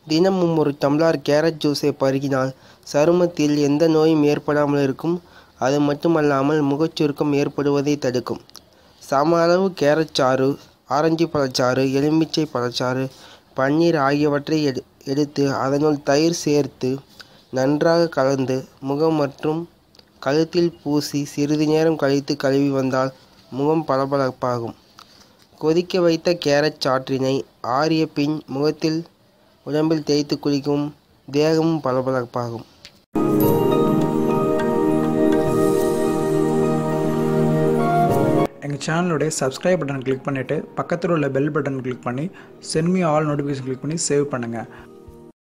தினமும் ஒரு tumbler carrot ஜூஸை பருகினால் சருமத்தில் எந்த நோயும் ஏற்படாமல் இருக்கும் அது மட்டுமல்லாமல் முகச்சுருக்கம் ஏற்படுவதை தடுக்கும் சம அளவு கேரட் சாறு ஆரஞ்சு பழச்சாறு எலுமிச்சை பழச்சாறு பன்னீர் ஆகியவற்றை எடு எடுத்து அதனுள் தயிர் சேர்த்து நன்றாக கலந்து முகம் மற்றும் கழுத்தில் பூசி சிறிது நேரம் கழித்து கழுவி வந்தால் முகம் பளபளப்பாகும் கொதிக்க வைத்த கேரட் சாற்றினை ஆறிய பின் முகத்தில் உடம்பில் தேய்த்து குளிக்கும் தேகமும் பளபளப்பாகும் எங்கள் சேனலுடைய சப்ஸ்கிரைப் பட்டன் கிளிக் பண்ணிவிட்டு பக்கத்தில் உள்ள பெல் பட்டன் கிளிக் பண்ணி send me all notification click பண்ணி சேவ் பண்ணுங்கள்